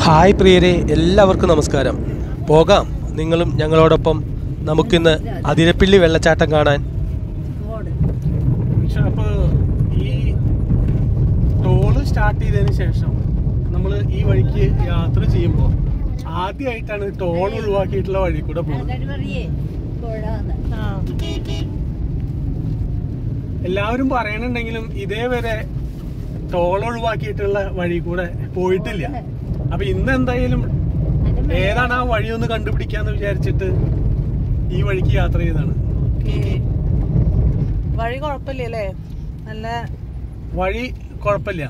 Hi പ്രിയരെ എല്ലാവർക്കും നമസ്കാരം പോകാം നിങ്ങളും ഞങ്ങളോടൊപ്പം നമുക്കിന്ന് അതിരപ്പിള്ളി വെള്ളച്ചാട്ടം കാണാൻ പക്ഷെ അപ്പൊ ഈ ടോള് സ്റ്റാർട്ട് ചെയ്തതിന് ശേഷം നമ്മൾ ഈ വഴിക്ക് യാത്ര ചെയ്യുമ്പോൾ ആദ്യമായിട്ടാണ് ടോൾ ഒഴിവാക്കിയിട്ടുള്ള വഴി കൂടെ പോകുന്നത് എല്ലാവരും പറയണുണ്ടെങ്കിലും ഇതേവരെ ടോൾ ഒഴിവാക്കിയിട്ടുള്ള വഴി കൂടെ പോയിട്ടില്ല അപ്പൊ ഇന്ന് എന്തായാലും ഏതാണ് ആ വഴി ഒന്ന് കണ്ടുപിടിക്കാന്ന് വിചാരിച്ചിട്ട് ഈ വഴിക്ക് യാത്ര ചെയ്താണ് വഴി കുഴപ്പമില്ലല്ലേ നല്ല വഴി കുഴപ്പമില്ല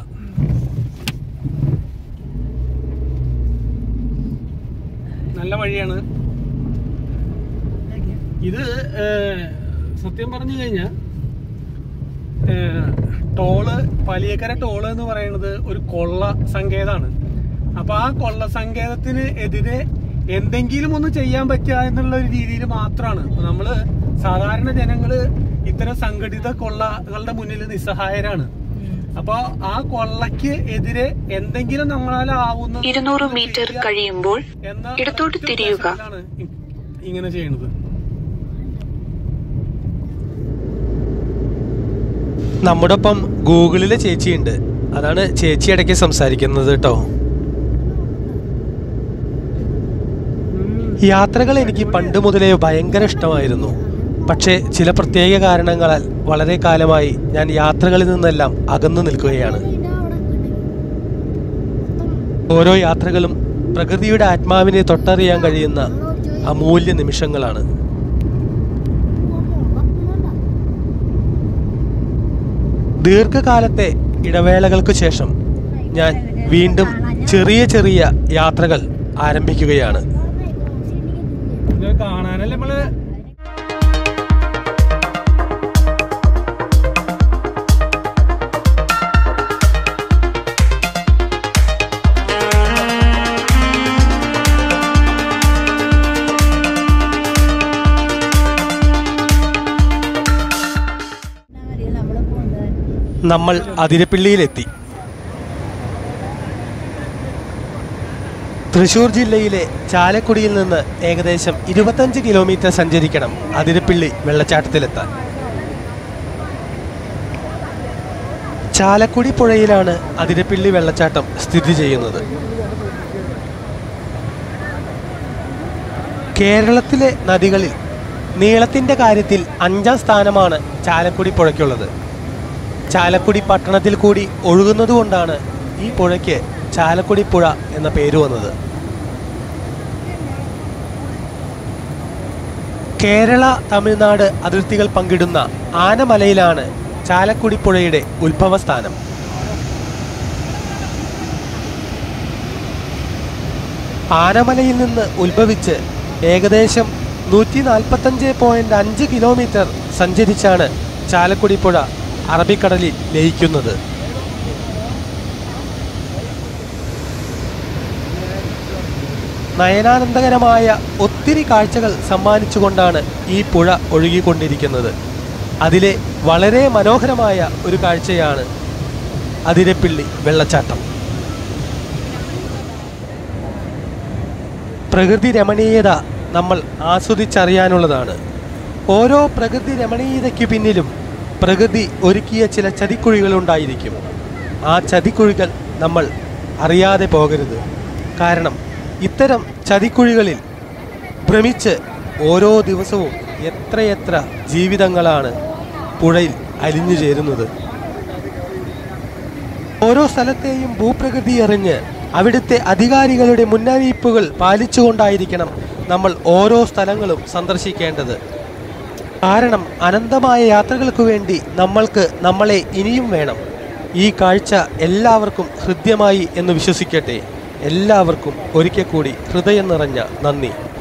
നല്ല വഴിയാണ് ഇത് ഏഹ്, സത്യം പറഞ്ഞു കഴിഞ്ഞാൽ ടോള് പലിയക്കര ടോള് എന്ന് പറയുന്നത് ഒരു കൊള്ള സങ്കേതമാണ് അപ്പൊ ആ കൊള്ള സങ്കേതത്തിന് എതിരെ എന്തെങ്കിലും ഒന്ന് ചെയ്യാൻ പറ്റുക എന്നുള്ള ഒരു രീതിയിൽ മാത്രമാണ് ഇപ്പൊ നമ്മള് സാധാരണ ജനങ്ങള് ഇത്തരം സംഘടിത കൊള്ളകളുടെ മുന്നിൽ നിസ്സഹായരാണ് അപ്പൊ ആ കൊള്ളയ്ക്ക് എതിരെ എന്തെങ്കിലും നമ്മളാലാവുന്ന ഇരുന്നൂറ് മീറ്റർ കഴിയുമ്പോൾ എന്ന ഇടത്തോട്ട് ഒരൊറ്റ തിരിയുക. ഉദ്ദേശത്തിലാണ് ഇ- ഇങ്ങനെ ചെയ്യുന്നത് നമ്മുടെ ഒപ്പം ഗൂഗിളിലെ ചേച്ചിയുണ്ട് അതാണ് ചേച്ചി ഇടയ്ക്ക് സംസാരിക്കുന്നത് കേട്ടോ യാത്രകൾ എനിക്ക് പണ്ട് മുതലേ ഭയങ്കര ഇഷ്ടമായിരുന്നു പക്ഷേ ചില പ്രത്യേക കാരണങ്ങളാൽ വളരെ കാലമായി ഞാൻ യാത്രകളിൽ നിന്നെല്ലാം അകന്നു നിൽക്കുകയാണ് ഓരോ യാത്രകളും പ്രകൃതിയുടെ ആത്മാവിനെ തൊട്ടറിയാൻ കഴിയുന്ന അമൂല്യ നിമിഷങ്ങളാണ് ദീർഘകാലത്തെ ഇടവേളകൾക്ക് ശേഷം ഞാൻ വീണ്ടും ചെറിയ ചെറിയ യാത്രകൾ ആരംഭിക്കുകയാണ് ഇത് കാണാനല്ലേ നമ്മള് നമ്മൾ അതിരപ്പിള്ളിയിലെത്തി തൃശൂർ ജില്ലയിലെ ചാലക്കുടിയിൽ നിന്ന് ഏകദേശം ഇരുപത്തഞ്ച് കിലോമീറ്റർ സഞ്ചരിക്കണം അതിരപ്പിള്ളി വെള്ളച്ചാട്ടത്തിലെത്താൻ ചാലക്കുടി പുഴയിലാണ് അതിരപ്പിള്ളി വെള്ളച്ചാട്ടം സ്ഥിതി ചെയ്യുന്നത് കേരളത്തിലെ നദികളിൽ നീളത്തിന്റെ കാര്യത്തിൽ അഞ്ചാം സ്ഥാനമാണ് ചാലക്കുടി പുഴയ്ക്കുള്ളത് ചാലക്കുടി പട്ടണത്തിൽ കൂടി ഒഴുകുന്നതുകൊണ്ടാണ് ഈ പുഴയ്ക്ക് ചാലക്കുടി പുഴ എന്ന പേര് വന്നത് കേരള തമിഴ്നാട് അതിർത്തികൾ പങ്കിടുന്ന ആനമലയിലാണ് ചാലക്കുടി പുഴയുടെ ഉത്ഭവസ്ഥാനം ആനമലയിൽ നിന്ന് ഉത്ഭവിച്ച് ഏകദേശം നൂറ്റി നാൽപ്പത്തഞ്ച് പോയിന്റ് അഞ്ച് കിലോമീറ്റർ സഞ്ചരിച്ചാണ് ചാലക്കുടി പുഴ അറബിക്കടലിൽ ലയിക്കുന്നത് നയനാനന്ദകരമായ ഒത്തിരി കാഴ്ചകൾ സമ്മാനിച്ചുകൊണ്ടാണ് ഈ പുഴ ഒഴുകിക്കൊണ്ടിരിക്കുന്നത് അതിലെ വളരെ മനോഹരമായ ഒരു കാഴ്ചയാണ് അതിരപ്പിള്ളി വെള്ളച്ചാട്ടം പ്രകൃതി രമണീയത നമ്മൾ ആസ്വദിച്ചറിയാനുള്ളതാണ് ഓരോ പ്രകൃതി രമണീയതയ്ക്ക് പിന്നിലും പ്രകൃതി ഒരുക്കിയ ചില ചതിക്കുഴികളുണ്ടായിരിക്കും ആ ചതിക്കുഴികൾ നമ്മൾ അറിയാതെ പോകരുത് കാരണം ഇത്തരം ചതിക്കുഴികളിൽ ഭ്രമിച്ച് ഓരോ ദിവസവും എത്രയെത്ര ജീവിതങ്ങളാണ് പുഴയിൽ അലിഞ്ഞു ചേരുന്നത് ഓരോ സ്ഥലത്തെയും ഭൂപ്രകൃതി അറിഞ്ഞ് അവിടുത്തെ അധികാരികളുടെ മുന്നറിയിപ്പുകൾ പാലിച്ചുകൊണ്ടായിരിക്കണം നമ്മൾ ഓരോ സ്ഥലങ്ങളും സന്ദർശിക്കേണ്ടത് കാരണം അനന്തമായ യാത്രകൾക്ക് വേണ്ടി നമ്മൾക്ക് നമ്മളെ ഇനിയും വേണം ഈ കാഴ്ച എല്ലാവർക്കും ഹൃദ്യമായി എന്ന് വിശ്വസിക്കട്ടെ എല്ലാവർക്കും ഒരിക്കൽ കൂടി ഹൃദയം നിറഞ്ഞ നന്ദി